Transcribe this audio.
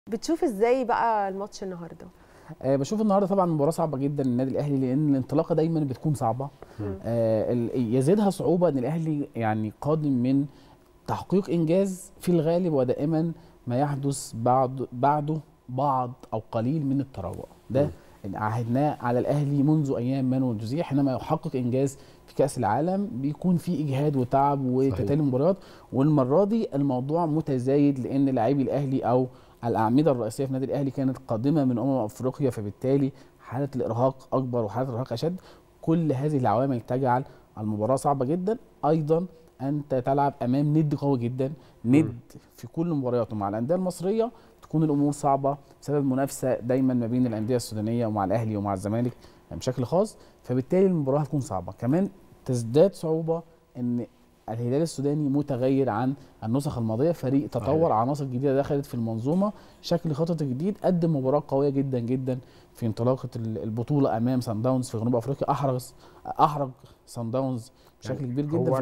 بتشوف ازاي بقى الماتش النهارده آه بشوف النهارده طبعا مباراه صعبه جدا للنادي الاهلي لان الانطلاقه دايما بتكون صعبه آه ال- يزيدها صعوبه ان الاهلي يعني قادم من تحقيق انجاز في الغالب ودائما ما يحدث بعد بعده بعض او قليل من التراجع ده اللي عهدناه على الاهلي منذ ايام مانويل جوزيه حينما يحقق انجاز في كاس العالم بيكون في اجهاد وتعب وتتالي مباريات والمره دي الموضوع متزايد لان لاعبي الاهلي او الاعمده الرئيسيه في النادي الاهلي كانت قادمه من امم افريقيا فبالتالي حاله الارهاق اكبر وحاله الارهاق اشد كل هذه العوامل تجعل المباراه صعبه جدا ايضا انت تلعب امام ند قوي جدا ند في كل مبارياته مع الانديه المصريه تكون الامور صعبه بسبب منافسه دايما ما بين الانديه السودانيه ومع الاهلي ومع الزمالك بشكل خاص فبالتالي المباراه هتكون صعبه كمان تزداد صعوبه ان الهلال السوداني متغير عن النسخ الماضيه فريق تطور صحيح. عناصر جديده دخلت في المنظومه شكل خطط جديد قدم مباراه قويه جدا جدا في انطلاقه ال- البطوله امام سان داونز في جنوب افريقيا احرز احرج سان داونز بشكل يعني كبير جدا هو